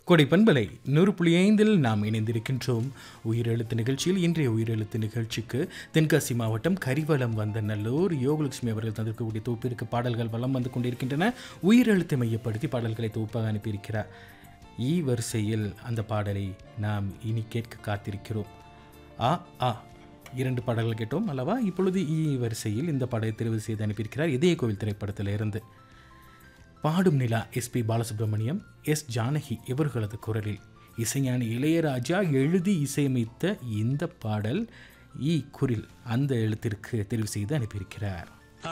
கொடை பண்பலை நூறு புள்ளி ஐந்தில் நாம் இணைந்திருக்கின்றோம் உயிரெழுத்து நிகழ்ச்சியில் இன்றைய உயிரெழுத்து நிகழ்ச்சிக்கு தென்காசி மாவட்டம் கரிவலம் வந்த நல்லூர் யோகலட்சுமி அவர்கள் தந்திருக்கக்கூடிய தொகுப்பிற்கு பாடல்கள் வலம் வந்து கொண்டிருக்கின்றன உயிரெழுத்தை மையப்படுத்தி பாடல்களை தொகுப்பாக அனுப்பியிருக்கிறார் ஈ வரிசையில் அந்த பாடலை நாம் இனி கேட்க காத்திருக்கிறோம் ஆ ஆ இரண்டு பாடல்கள் கேட்டோம் அல்லவா இப்பொழுது ஈ வரிசையில் இந்த பாடலை தெரிவு செய்து அனுப்பியிருக்கிறார் இதய கோவில் திரைப்படத்திலிருந்து பாடும் நிலா எஸ்பி பாலசுப்ரமணியம் எஸ் ஜானகி இவர்களது குரலில் இசைஞானி இளையராஜா எழுதி இசையமைத்த இந்த பாடல் ஈ குரில் அந்த எழுத்திற்கு தெரிவு செய்து அனுப்பியிருக்கிறார்